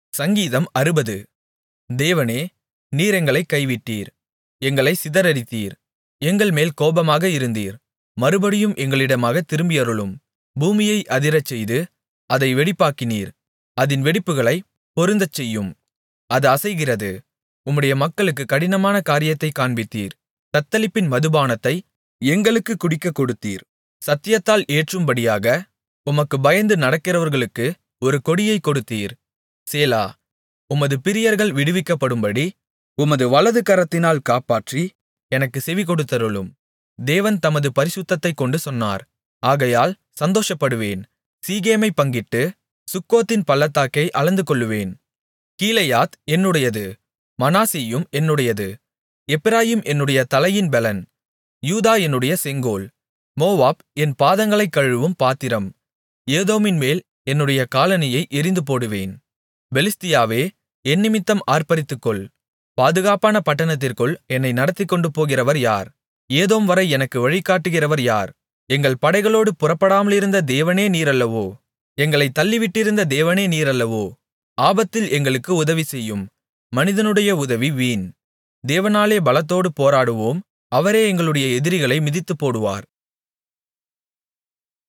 சங்கீதம் அறுபது தேவனே நீர் எங்களைக் கைவிட்டீர் எங்களைச் சிதறடித்தீர் எங்கள்மேல் கோபமாக இருந்தீர் மறுபடியும் எங்களிடமாகத் திரும்பியருளும் பூமியை அதிரச்செய்து அதை வெடிப்பாக்கினீர் அதின் வெடிப்புகளைப் பொருந்தச்செய்யும் அது அசைகிறது உம்முடைய மக்களுக்குக் கடினமான காரியத்தைக் காண்பித்தீர் தத்தளிப்பின் மதுபானத்தை எங்களுக்குக் குடிக்கக் கொடுத்தீர் சத்தியத்தால் ஏற்றும்படியாக உமக்குப் பயந்து நடக்கிறவர்களுக்கு ஒரு கொடியைக் கொடுத்தீர் சேலா உமது பிரியர்கள் விடுவிக்கப்படும்படி உமது வலது கரத்தினால் காப்பாற்றி எனக்குச் செவிகொடுத்தருளும் தேவன் தமது பரிசுத்தத்தைக் கொண்டு சொன்னார் ஆகையால் சந்தோஷப்படுவேன் சீகேமைப் பங்கிட்டு சுக்கோத்தின் பள்ளத்தாக்கை அளந்துகொள்ளுவேன் கீலேயாத் என்னுடையது மனாசேயும் என்னுடையது எப்பிராயீம் என்னுடைய தலையின் பெலன் யூதா என்னுடைய செங்கோல் மோவாப் என் பாதங்களைக் கழுவும் பாத்திரம் ஏதோமின்மேல் என்னுடைய காலணியை எறிந்துபோடுவேன் பெலிஸ்தியாவே என்னிமித்தம் ஆர்ப்பரித்துக்கொள் பாதுகாப்பான பட்டணத்திற்குள் என்னை நடத்திக்கொண்டு போகிறவர் யார் ஏதோம் வரை எனக்கு வழிகாட்டுகிறவர் யார் எங்கள் படைகளோடு புறப்படாமலிருந்த தேவனே நீரல்லவோ எங்களைத் தள்ளிவிட்டிருந்த தேவனே நீரல்லவோ ஆபத்தில் எங்களுக்கு உதவி செய்யும் மனிதனுடைய உதவி வீண் தேவனாலே பலத்தோடு போராடுவோம் அவரே எங்களுடைய எதிரிகளை மிதித்துப்போடுவார்